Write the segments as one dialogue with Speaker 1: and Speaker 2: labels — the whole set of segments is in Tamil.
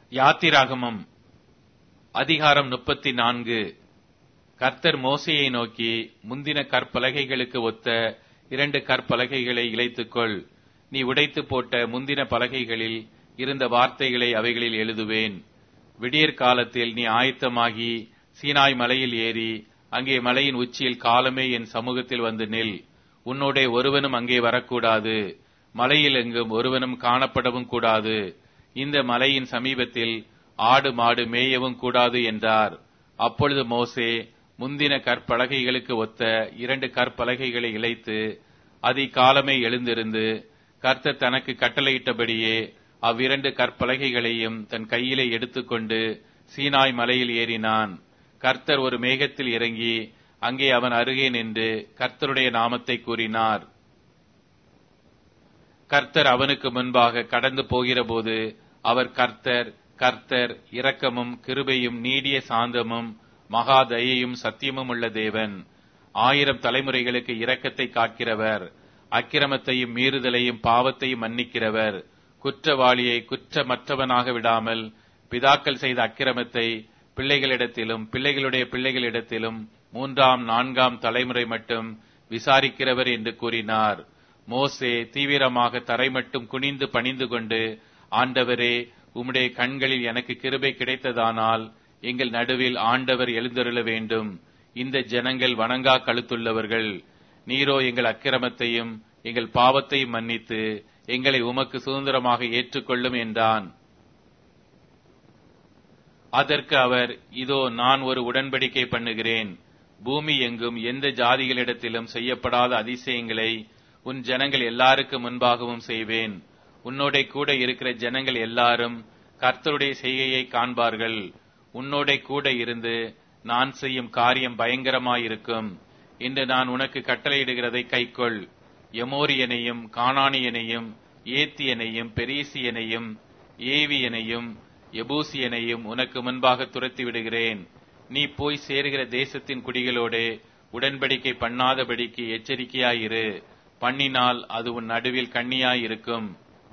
Speaker 1: யாத்திராகமம் அதிகாரம் முப்பத்தி நான்கு கர்த்தர் மோசையை நோக்கி முந்தின கற்பலகைகளுக்கு ஒத்த இரண்டு கற்பலகைகளை இழைத்துக்கொள் நீ உடைத்து போட்ட முந்தின பலகைகளில் இருந்த வார்த்தைகளை அவைகளில் எழுதுவேன் விடியற் காலத்தில் நீ ஆயத்தமாகி சீனாய் மலையில் ஏறி அங்கே மலையின் உச்சியில் காலமே என் சமூகத்தில் வந்து நில் உன்னோடே ஒருவனும் அங்கே வரக்கூடாது மலையில் எங்கும் ஒருவனும் காணப்படவும் கூடாது இந்த மலையின் சமீபத்தில் ஆடு மாடு மேயவும் கூடாது என்றார் அப்பொழுது மோசே முந்தின கற்பலகைகளுக்கு ஒத்த இரண்டு கற்பலகைகளை இழைத்து அதிகாலமே எழுந்திருந்து கர்த்தர் தனக்கு கட்டளையிட்டபடியே அவ்விரண்டு கற்பலகைகளையும் தன் கையிலே எடுத்துக்கொண்டு சீனாய் மலையில் ஏறினான் கர்த்தர் ஒரு மேகத்தில் இறங்கி அங்கே அவன் அருகே நின்று கர்த்தருடைய நாமத்தை கூறினார் கர்த்தர் அவனுக்கு முன்பாக கடந்து போகிறபோது அவர் கர்த்தர் கர்த்தர் இரக்கமும் கிருபையும் நீடிய சாந்தமும் மகா தயையும் சத்தியமும் உள்ள தேவன் ஆயிரம் தலைமுறைகளுக்கு இரக்கத்தை காக்கிறவர் அக்கிரமத்தையும் மீறுதலையும் பாவத்தையும் மன்னிக்கிறவர் குற்றவாளியை குற்றமற்றவனாக விடாமல் பிதாக்கள் செய்த அக்கிரமத்தை பிள்ளைகளிடத்திலும் பிள்ளைகளுடைய பிள்ளைகளிடத்திலும் மூன்றாம் நான்காம் தலைமுறை மட்டும் விசாரிக்கிறவர் என்று கூறினார் மோசே தீவிரமாக தரை மட்டும் குனிந்து பணிந்து கொண்டு ஆண்டவரே உம்முடைய கண்களில் எனக்கு கிருபை கிடைத்ததானால் எங்கள் நடுவில் ஆண்டவர் எழுந்தருள வேண்டும் இந்த ஜனங்கள் வணங்கா கழுத்துள்ளவர்கள் நீரோ எங்கள் அக்கிரமத்தையும் எங்கள் பாவத்தையும் மன்னித்து எங்களை உமக்கு சுதந்திரமாக ஏற்றுக்கொள்ளும் என்றான் அதற்கு அவர் இதோ நான் ஒரு உடன்படிக்கை பண்ணுகிறேன் பூமி எங்கும் எந்த ஜாதிகளிடத்திலும் செய்யப்படாத அதிசயங்களை உன் ஜனங்கள் எல்லாருக்கு முன்பாகவும் செய்வேன் உன்னோட கூட இருக்கிற ஜனங்கள் எல்லாரும் கர்த்தருடைய செய்கையை காண்பார்கள் உன்னோட கூட இருந்து நான் செய்யும் காரியம் பயங்கரமாயிருக்கும் இன்று நான் உனக்கு கட்டளையிடுகிறதை கைக்கொள் எமோரியனையும் கானானியனையும் ஏத்தியனையும் பெரீசியனையும் ஏவியனையும் எபூசியனையும் உனக்கு முன்பாக துரத்தி விடுகிறேன் நீ போய் சேருகிற தேசத்தின் குடிகளோடே உடன்படிக்கை பண்ணாதபடிக்கு எச்சரிக்கையாயிரு பண்ணினால் அது உன் நடுவில் கண்ணியாயிருக்கும்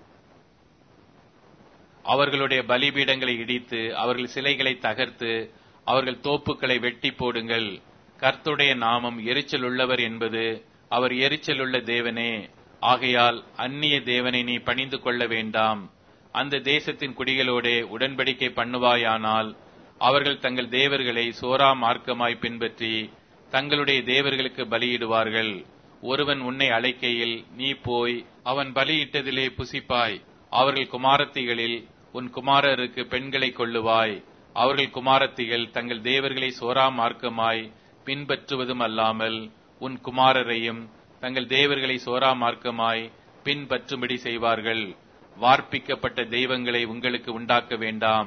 Speaker 1: அவர்களுடைய பலிபீடங்களை இடித்து அவர்கள் சிலைகளை தகர்த்து அவர்கள் தோப்புக்களை வெட்டி போடுங்கள் கர்த்துடைய நாமம் எரிச்சல் உள்ளவர் என்பது அவர் எரிச்சல் உள்ள தேவனே ஆகையால் அந்நிய தேவனை நீ பணிந்து கொள்ள வேண்டாம் அந்த தேசத்தின் குடிகளோடே உடன்படிக்கை பண்ணுவாயானால் அவர்கள் தங்கள் தேவர்களை சோரா மார்க்கமாய் பின்பற்றி தங்களுடைய தேவர்களுக்கு பலியிடுவார்கள் ஒருவன் உன்னை அழைக்கையில் நீ போய் அவன் பலியிட்டதிலே புசிப்பாய் அவர்கள் குமாரத்திகளில் உன் குமாரருக்கு பெண்களை கொள்ளுவாய் அவர்கள் குமாரத்திகள் தங்கள் தேவர்களை சோரா மார்க்கமாய் பின்பற்றுவதும் அல்லாமல் உன் குமாரரையும் தங்கள் தேவர்களை சோரா மார்க்கமாய் பின்பற்றும்படி செய்வார்கள் வார்ப்பிக்கப்பட்ட தெய்வங்களை உங்களுக்கு உண்டாக்க வேண்டாம்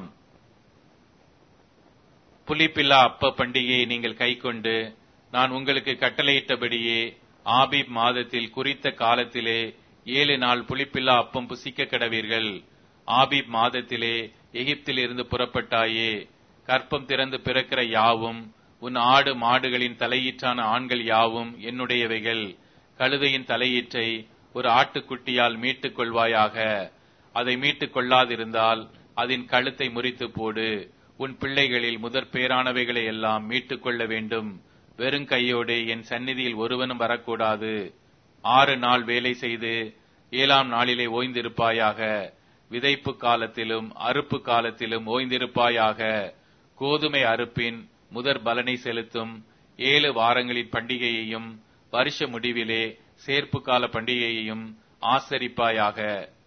Speaker 1: புலிப்பில்லா அப்ப பண்டிகையை நீங்கள் கைக்கொண்டு நான் உங்களுக்கு கட்டளையிட்டபடியே ஆபிப் மாதத்தில் குறித்த காலத்திலே ஏழு நாள் புளிப்பில்லா அப்பம் புசிக்க கடவீர்கள் ஆபிப் மாதத்திலே எகிப்தில் இருந்து புறப்பட்டாயே கற்பம் திறந்து பிறக்கிற யாவும் உன் ஆடு மாடுகளின் தலையீற்றான ஆண்கள் யாவும் என்னுடையவைகள் கழுதையின் தலையீற்றை ஒரு ஆட்டுக்குட்டியால் மீட்டுக் கொள்வாயாக அதை மீட்டுக் கொள்ளாதிருந்தால் அதன் கழுத்தை முறித்து போடு உன் பிள்ளைகளில் முதற் பேரானவைகளை எல்லாம் மீட்டுக் கொள்ள வேண்டும் வெறும் கையோடு என் சந்நிதியில் ஒருவனும் வரக்கூடாது ஆறு நாள் வேலை செய்து ஏழாம் நாளிலே ஓய்ந்திருப்பாயாக விதைப்பு காலத்திலும் அறுப்பு காலத்திலும் ஓய்ந்திருப்பாயாக கோதுமை அறுப்பின் முதற் பலனை செலுத்தும் ஏழு வாரங்களின் பண்டிகையையும் வருஷ முடிவிலே சேர்ப்பு கால பண்டிகையையும் ஆசரிப்பாயாக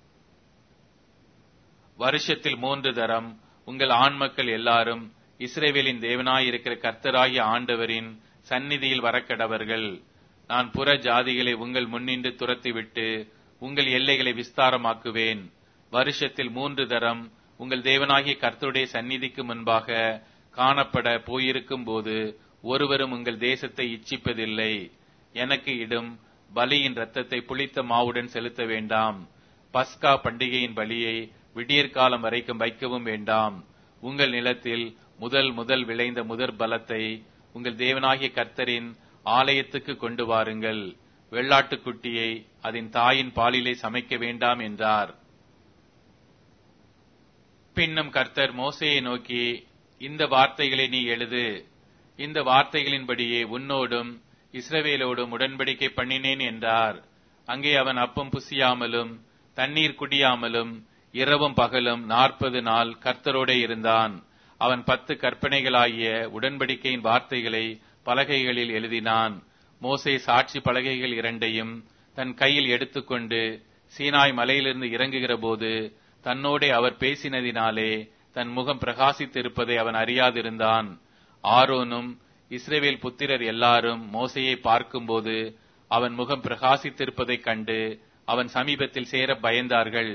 Speaker 1: வருஷத்தில் மூன்று தரம் உங்கள் ஆண்மக்கள் எல்லாரும் இஸ்ரேவேலின் தேவனாயிருக்கிற கர்த்தராகிய ஆண்டவரின் சந்நிதியில் வரக்கடவர்கள் நான் புற ஜாதிகளை உங்கள் முன்னின்று துரத்திவிட்டு உங்கள் எல்லைகளை விஸ்தாரமாக்குவேன் வருஷத்தில் மூன்று தரம் உங்கள் தேவனாகிய கர்த்தருடைய சந்நிதிக்கு முன்பாக காணப்பட போயிருக்கும் போது ஒருவரும் உங்கள் தேசத்தை இச்சிப்பதில்லை எனக்கு இடும் பலியின் ரத்தத்தை புளித்த மாவுடன் செலுத்த வேண்டாம் பஸ்கா பண்டிகையின் பலியை விடியற்காலம் வரைக்கும் வைக்கவும் வேண்டாம் உங்கள் நிலத்தில் முதல் முதல் விளைந்த முதற் பலத்தை உங்கள் தேவனாகிய கர்த்தரின் ஆலயத்துக்கு கொண்டு வாருங்கள் வெள்ளாட்டுக்குட்டியை அதன் தாயின் பாலிலே சமைக்க வேண்டாம் என்றார் பின்னும் கர்த்தர் மோசையை நோக்கி இந்த வார்த்தைகளை நீ எழுது இந்த வார்த்தைகளின்படியே உன்னோடும் இஸ்ரவேலோடும் உடன்படிக்கை பண்ணினேன் என்றார் அங்கே அவன் அப்பம் புசியாமலும் தண்ணீர் குடியாமலும் இரவும் பகலும் நாற்பது நாள் கர்த்தரோடே இருந்தான் அவன் பத்து கற்பனைகளாகிய உடன்படிக்கையின் வார்த்தைகளை பலகைகளில் எழுதினான் மோசே சாட்சி பலகைகள் இரண்டையும் தன் கையில் எடுத்துக்கொண்டு சீனாய் மலையிலிருந்து இறங்குகிற போது தன்னோடே அவர் பேசினதினாலே தன் முகம் பிரகாசித்திருப்பதை அவன் அறியாதிருந்தான் ஆரோனும் இஸ்ரேவேல் புத்திரர் எல்லாரும் மோசையை பார்க்கும்போது அவன் முகம் பிரகாசித்திருப்பதைக் கண்டு அவன் சமீபத்தில் சேர பயந்தார்கள்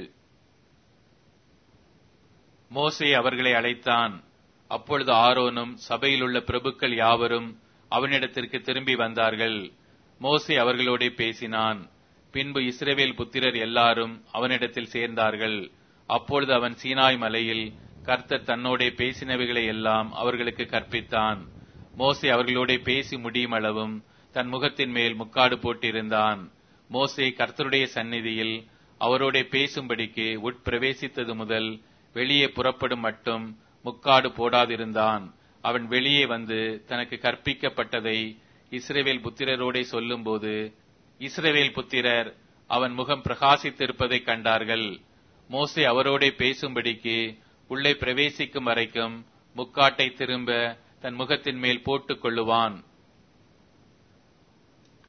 Speaker 1: மோசே அவர்களை அழைத்தான் அப்பொழுது ஆரோனும் சபையிலுள்ள பிரபுக்கள் யாவரும் அவனிடத்திற்கு திரும்பி வந்தார்கள் மோசே அவர்களோடே பேசினான் பின்பு இஸ்ரேவேல் புத்திரர் எல்லாரும் அவனிடத்தில் சேர்ந்தார்கள் அப்பொழுது அவன் சீனாய் மலையில் கர்த்தர் தன்னோடே பேசினவைகளை எல்லாம் அவர்களுக்கு கற்பித்தான் மோசே அவர்களோடே பேசி முடியும் அளவும் தன் முகத்தின் மேல் முக்காடு போட்டிருந்தான் மோசே கர்த்தருடைய சந்நிதியில் அவரோடே பேசும்படிக்கு உட்பிரவேசித்தது முதல் வெளியே புறப்படும் மட்டும் முக்காடு போடாதிருந்தான் அவன் வெளியே வந்து தனக்கு கற்பிக்கப்பட்டதை இஸ்ரேவேல் புத்திரரோடே சொல்லும்போது இஸ்ரவேல் புத்திரர் அவன் முகம் பிரகாசித்திருப்பதைக் கண்டார்கள் மோசே அவரோடே பேசும்படிக்கு உள்ளே பிரவேசிக்கும் வரைக்கும் முக்காட்டை திரும்ப தன் முகத்தின் மேல் போட்டுக் கொள்ளுவான்